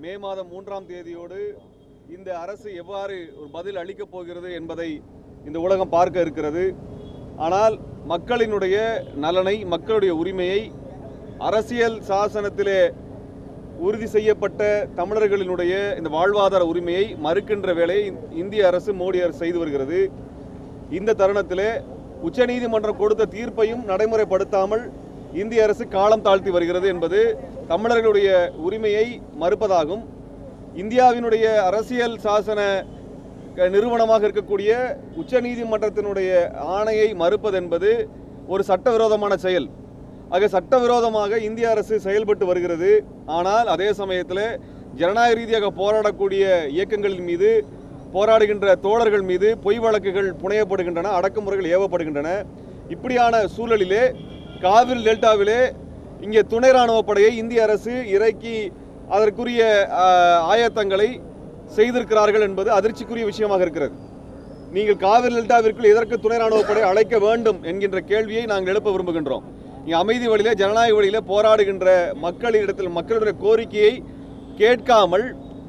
மே மாதம் மூன்றாம் தேதியோடு இந்த அரசு எவ்வாறு ஒரு பதில் அளிக்கப் போகிறது என்பதை இந்த உலகம் பார்க்க இருக்கிறது ஆனால் மக்களினுடைய நலனை மக்களுடைய உரிமையை அரசியல் சாசனத்திலே உறுதி செய்யப்பட்ட தமிழர்களினுடைய இந்த வாழ்வாதார உரிமையை மறுக்கின்ற வேலையை இந்திய அரசு மோடி அரசு செய்து வருகிறது இந்த தருணத்திலே உச்சநீதிமன்றம் கொடுத்த தீர்ப்பையும் நடைமுறைப்படுத்தாமல் இந்திய அரசு காலம் தாழ்த்தி வருகிறது என்பது தமிழர்களுடைய உரிமையை மறுப்பதாகும் இந்தியாவினுடைய அரசியல் சாசன க- நிறுவனமாக இருக்கக்கூடிய உச்சநீதிமன்றத்தினுடைய ஆணையை மறுப்பது என்பது ஒரு சட்டவிரோதமான செயல் ஆக சட்டவிரோதமாக இந்திய அரசு செயல்பட்டு வருகிறது ஆனால் அதே சமயத்தில் ஜனநாயக ரீதியாக போராடக்கூடிய இயக்கங்களின் மீது போராடுகின்ற தோழர்கள் மீது பொய் வழக்குகள் புனையப்படுகின்றன அடக்குமுறைகள் ஏவப்படுகின்றன இப்படியான சூழலிலே காவிரி டெல்டாவிலே இங்கே துணை ராணுவ படையை இந்திய அரசு இறக்கி அதற்குரிய ஆஹ், ஆயத்தங்களை செய்திருக்கிறார்கள் என்பது அதிர்ச்சிக்குரிய விஷயமாக இருக்கிறது நீங்கள் காவிரி டெல்டாவிற்குள் எதற்கு துணை ராணுவ படை அழைக்க வேண்டும் என்கின்ற கேள்வியை நாங்கள் எழுப்ப விரும்புகின்றோம் இங்கே அமைதி வழியிலே ஜனநாயக வழியிலே போராடுகின்ற மக்களிடத்தில் மக்களுடைய கோரிக்கையை கேட்காமல்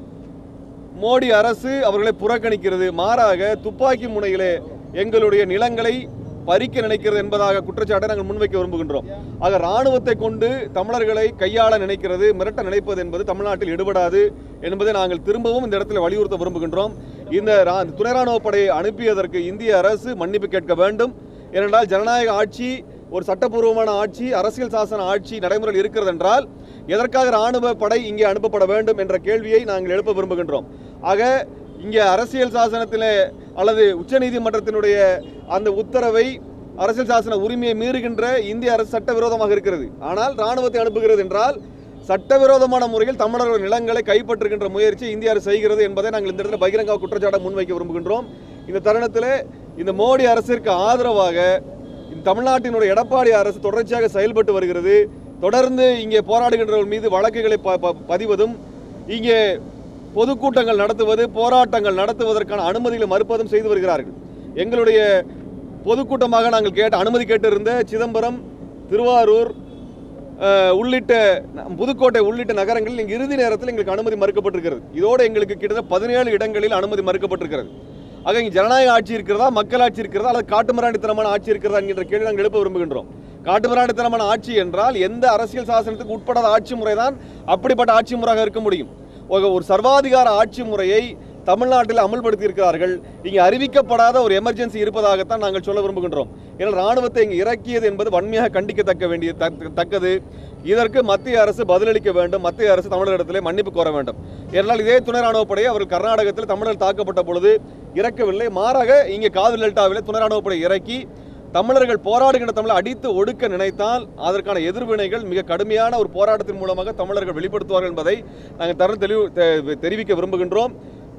மோடி அரசு அவர்களை புறக்கணிக்கிறது மாறாக துப்பாக்கி முனையிலே எங்களுடைய நிலங்களை பறிக்க நினைக்கிறது என்பதாக குற்றச்சாட்டை நாங்கள் முன்வைக்க விரும்புகின்றோம் ஆக ராணுவத்தை கொண்டு தமிழர்களை கையாள நினைக்கிறது மிரட்ட நினைப்பது என்பது தமிழ்நாட்டில் எடுபடாது என்பதை நாங்கள் திரும்பவும் இந்த இடத்துல வலியுறுத்த விரும்புகின்றோம் இந்த ரா- துணை ராணுவ படையை அனுப்பியதற்கு இந்திய அரசு மன்னிப்பு கேட்க வேண்டும் ஏனென்றால் ஜனநாயக ஆட்சி ஒரு சட்டப்பூர்வமான ஆட்சி அரசியல் சாசன ஆட்சி நடைமுறையில் இருக்கிறது என்றால் எதற்காக ராணுவ படை இங்கே அனுப்பப்பட வேண்டும் என்ற கேள்வியை நாங்கள் எழுப்ப விரும்புகின்றோம் ஆக இங்கே அரசியல் சாசனத்திலே அல்லது உச்சநீதிமன்றத்தினுடைய அந்த உத்தரவை அரசியல் சாசன உரிமையை மீறுகின்ற இந்திய அரசு சட்டவிரோதமாக இருக்கிறது ஆனால் ராணுவத்தை அனுப்புகிறது என்றால் சட்டவிரோதமான முறையில் தமிழர்கள் நிலங்களை கைப்பற்றுகின்ற முயற்சி இந்திய அரசு செய்கிறது என்பதை நாங்கள் இந்த இடத்துல பகிரங்க குற்றச்சாட்டை முன்வைக்க விரும்புகின்றோம் இந்த தருணத்தில் இந்த மோடி அரசிற்கு ஆதரவாக இந்த தமிழ்நாட்டினுடைய எடப்பாடி அரசு தொடர்ச்சியாக செயல்பட்டு வருகிறது தொடர்ந்து இங்கே போராடுகின்றவர்கள் மீது வழக்குகளை ப- ப- பதிவதும் இங்கே பொதுக்கூட்டங்கள் நடத்துவது போராட்டங்கள் நடத்துவதற்கான அனுமதிகளை மறுப்பதும் செய்து வருகிறார்கள் எங்களுடைய பொதுக்கூட்டமாக நாங்கள் கேட்ட அனுமதி கேட்டிருந்த சிதம்பரம் திருவாரூர் அஹ், உள்ளிட்ட ந- புதுக்கோட்டை உள்ளிட்ட நகரங்களில் இங்கு இறுதி நேரத்தில் எங்களுக்கு அனுமதி மறுக்கப்பட்டிருக்கிறது இதோடு எங்களுக்கு கிட்டத்தட்ட பதினேழு இடங்களில் அனுமதி மறுக்கப்பட்டிருக்கிறது ஆக இங்கே ஜனநாயக ஆட்சி இருக்கிறதா மக்களாட்சி இருக்கிறதா அல்லது காட்டுமிராண்டித்தனமான ஆட்சி இருக்கிறதா என்கின்ற கேள்வி நாங்கள் எழுப்ப விரும்புகின்றோம் காட்டுமிராண்டித்தனமான ஆட்சி என்றால் எந்த அரசியல் சாசனத்துக்கு உட்படாத ஆட்சி முறைதான் அப்படிப்பட்ட ஆட்சி முறையாக இருக்க முடியும் ஒரு ஒரு சர்வாதிகார ஆட்சி முறையை தமிழ்நாட்டில் அமல்படுத்தி இருக்கிறார்கள் இங்கே அறிவிக்கப்படாத ஒரு எமர்ஜென்சி இருப்பதாகத்தான் நாங்கள் சொல்ல விரும்புகின்றோம் ஏனால் ராணுவத்தை இங்கு இறக்கியது என்பது வன்மையாக கண்டிக்கத்தக்க வேண்டிய தக்க- தக்கது இதற்கு மத்திய அரசு பதிலளிக்க வேண்டும் மத்திய அரசு தமிழகத்திலே மன்னிப்பு கோர வேண்டும் ஏனால் இதே துணை ராணுவ படையை அவர்கள் கர்நாடகத்தில் தமிழர் தாக்கப்பட்ட பொழுது இறக்கவில்லை மாறாக இங்கே காவிரி டெல்டாவிலே துணை ராணுவ படை இறக்கி தமிழர்கள் போராடுகின்ற தமிழை அடித்து ஒடுக்க நினைத்தால் அதற்கான எதிர்வினைகள் மிக கடுமையான ஒரு போராட்டத்தின் மூலமாக தமிழர்கள் வெளிப்படுத்துவார்கள் என்பதை நாங்கள் தர தெளிவு தெ- தெரிவிக்க விரும்புகின்றோம்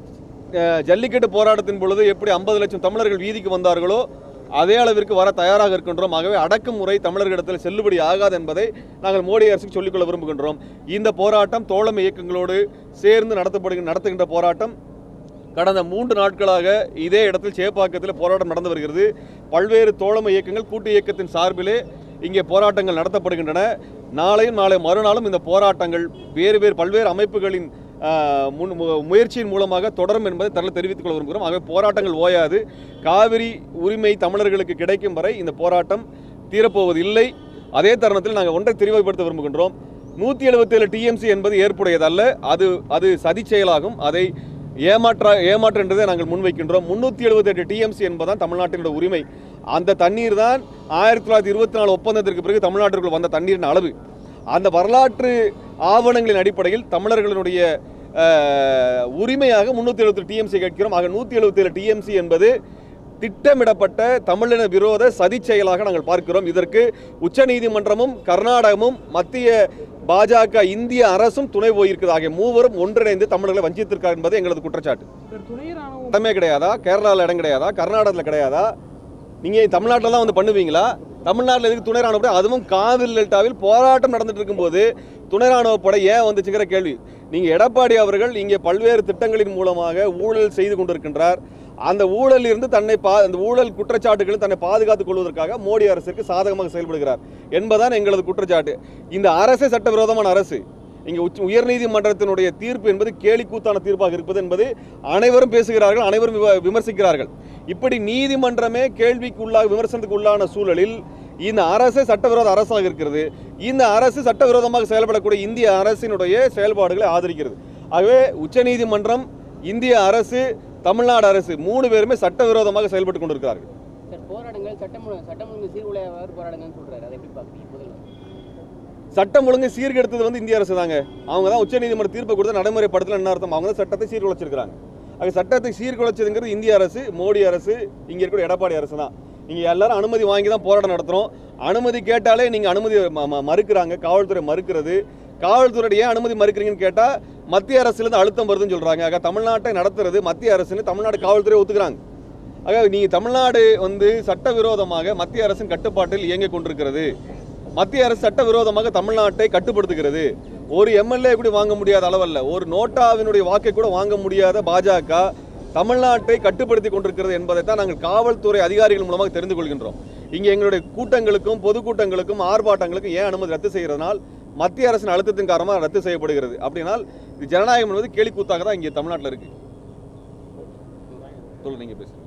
அஹ், ஜல்லிக்கட்டு போராட்டத்தின் பொழுது எப்படி ஐம்பது லட்சம் தமிழர்கள் வீதிக்கு வந்தார்களோ அதே அளவிற்கு வர தயாராக இருக்கின்றோம் ஆகவே அடக்குமுறை தமிழர்களிடத்தில் செல்லுபடி ஆகாது என்பதை நாங்கள் மோடி அரசுக்கு சொல்லிக்கொள்ள விரும்புகின்றோம் இந்த போராட்டம் தோழமை இயக்கங்களோடு சேர்ந்து நடத்தப்படுகின்ற நடத்துகின்ற போராட்டம் கடந்த மூன்று நாட்களாக இதே இடத்தில் சேப்பாக்கத்தில் போராட்டம் நடந்து வருகிறது பல்வேறு தோழமை இயக்கங்கள் கூட்டு இயக்கத்தின் சார்பிலே இங்கே போராட்டங்கள் நடத்தப்படுகின்றன நாளையும் நாளை மறுநாளும் இந்த போராட்டங்கள் வேறு வேறு பல்வேறு அமைப்புகளின் ஆஹ், முன் மு- முயற்சியின் மூலமாக தொடரும் என்பதை தரல தெரிவித்துக் கொள்ள விரும்புகிறோம் ஆகவே போராட்டங்கள் ஓயாது காவிரி உரிமை தமிழர்களுக்கு கிடைக்கும் வரை இந்த போராட்டம் தீரப்போவது இல்லை அதே தருணத்தில் நாங்கள் ஒன்றை தெளிவுபடுத்த விரும்புகின்றோம் நூற்றி எழுபத்தேழு டிஎம்சி என்பது ஏற்புடையதல்ல அது அது சதி செயலாகும் அதை ஏமாற்ற ஏமாற்றன்றதை நாங்கள் முன்வைக்கின்றோம் முன்னூற்றி எழுபத்தெட்டு டிஎம்சி என்பதுதான் தமிழ்நாட்டினுடைய உரிமை அந்த தண்ணீர் தான் ஆயிரத்தி தொள்ளாயிரத்தி இருபத்தி நாலு ஒப்பந்தத்திற்கு பிறகு தமிழ்நாட்டிற்குள் வந்த தண்ணீரின் அளவு அந்த வரலாற்று ஆவணங்களின் அடிப்படையில் தமிழர்களுடைய அஹ், உரிமையாக முன்னூற்றி எழுபத்தி டிஎம்சி கேட்கிறோம் ஆக நூற்றி எழுபத்தேழு டிஎம்சி என்பது திட்டமிடப்பட்ட தமிழின விரோத சதி செயலாக நாங்கள் பார்க்கிறோம் இதற்கு உச்சநீதிமன்றமும் கர்நாடகமும் மத்திய பாஜக இந்திய அரசும் துணை போயிருக்கிறது ஆகிய மூவரும் ஒன்றிணைந்து தமிழர்களை வஞ்சித்திருக்கார் என்பது எங்களது குற்றச்சாட்டு சார் துணை ராணுவம் இடமே கிடையாதா கேரளாவில் இடம் கிடையாதா கர்நாடகத்தில் கிடையாதா நீங்கள் தமிழ்நாட்டில் தான் வந்து பண்ணுவீங்களா தமிழ்நாட்டில் எதுக்கு துணை ராணுவ படை அதுவும் காவிரி டெல்டாவில் போராட்டம் நடந்துட்டு இருக்கும்போது துணை ராணுவ படை ஏன் வந்துச்சுங்கிற கேள்வி நீங்கள் எடப்பாடி அவர்கள் இங்கே பல்வேறு திட்டங்களின் மூலமாக ஊழல் செய்து கொண்டிருக்கின்றார் அந்த ஊழலில் இருந்து தன்னை பா அந்த ஊழல் குற்றச்சாட்டுகளில் தன்னை பாதுகாத்துக் கொள்வதற்காக மோடி அரசுக்கு சாதகமாக செயல்படுகிறார் என்பதுதான் எங்களது குற்றச்சாட்டு இந்த அரசே சட்டவிரோதமான அரசு இங்கே உச்ச உயர்நீதிமன்றத்தினுடைய தீர்ப்பு என்பது கேலிக்கூத்தான தீர்ப்பாக இருப்பது என்பது அனைவரும் பேசுகிறார்கள் அனைவரும் விவ- விமர்சிக்கிறார்கள் இப்படி நீதிமன்றமே கேள்விக்கு உள்ளாக விமர்சனத்துக்கு உள்ளான சூழலில் இந்த அரசு சட்டவிரோத அரசாக இருக்கிறது இந்த அரசு சட்டவிரோதமாக செயல்படக்கூடிய இந்திய அரசினுடைய செயல்பாடுகளை ஆதரிக்கிறது ஆகவே உச்சநீதிமன்றம் இந்திய அரசு தமிழ்நாடு அரசு மூணு பேருமே சட்டவிரோதமாக செயல்பட்டு கொண்டிருக்கிறார்கள் சார் போராடுங்கள் சட்டம் ஒழு- சட்டம் ஒழுங்கு சீர்குலையாவது போராடுங்கன்னு சொல்றாரு அதை எப்படி பார்க்குறீங்க முதல்வர் சட்டம் ஒழுங்கை சீர்கெடுத்தது வந்து இந்திய அரசு தாங்க அவங்க தான் உச்சநீதிமன்ற தீர்ப்பை கொடுத்து நடைமுறைப்படுத்தல என்ன அர்த்தம் அவங்க தான் சட்டத்தை சீர்குலைச்சிருக்காங்க ஆக சட்டத்தை சீர்குலைச்சதுங்கிறது இந்திய அரசு மோடி அரசு இங்க இருக்கிற எடப்பாடி அரசு தான் நீங்க எல்லாரும் அனுமதி வாங்கி தான் போராட்டம் நடத்துறோம் அனுமதி கேட்டாலே நீங்க அனுமதி ம- ம- மறுக்கிறாங்க காவல்துறை மறுக்கிறது காவல்துறை ஏன் அனுமதி மறுக்கிறீங்கன்னு கேட்டா மத்திய அரசுல இருந்து அழுத்தம் வருதுன்னு சொல்றாங்க ஆக தமிழ்நாட்டை நடத்துறது மத்திய அரசுன்னு தமிழ்நாடு காவல்துறை ஒத்துக்கிறாங்க ஆக நீங்க தமிழ்நாடு வந்து சட்டவிரோதமாக மத்திய அரசின் கட்டுப்பாட்டில் இயங்கிக் கொண்டிருக்கிறது மத்திய அரசு சட்டவிரோதமாக தமிழ்நாட்டை கட்டுப்படுத்துகிறது ஒரு எம்எல்ஏ கூட வாங்க முடியாத அளவல்ல ஒரு நோட்டாவினுடைய வாக்கை கூட வாங்க முடியாத பாஜக தமிழ்நாட்டை கட்டுப்படுத்தி கொண்டிருக்கிறது என்பதை தான் நாங்கள் காவல்துறை அதிகாரிகள் மூலமாக தெரிந்து கொள்கின்றோம் இங்கே எங்களுடைய கூட்டங்களுக்கும் பொதுக்கூட்டங்களுக்கும் ஆர்ப்பாட்டங்களுக்கும் ஏன் அனுமதி ரத்து செய்கிறதுனால் மத்திய அரசின் அழுத்தத்தின் காரணமாக ரத்து செய்யப்படுகிறது அப்படினால் இது ஜனநாயகம் என்பது கேலிக்கூத்தாக தான் இங்கே தமிழ்நாட்டில் இருக்கு சொல்லுங்க நீங்க பேசுங்க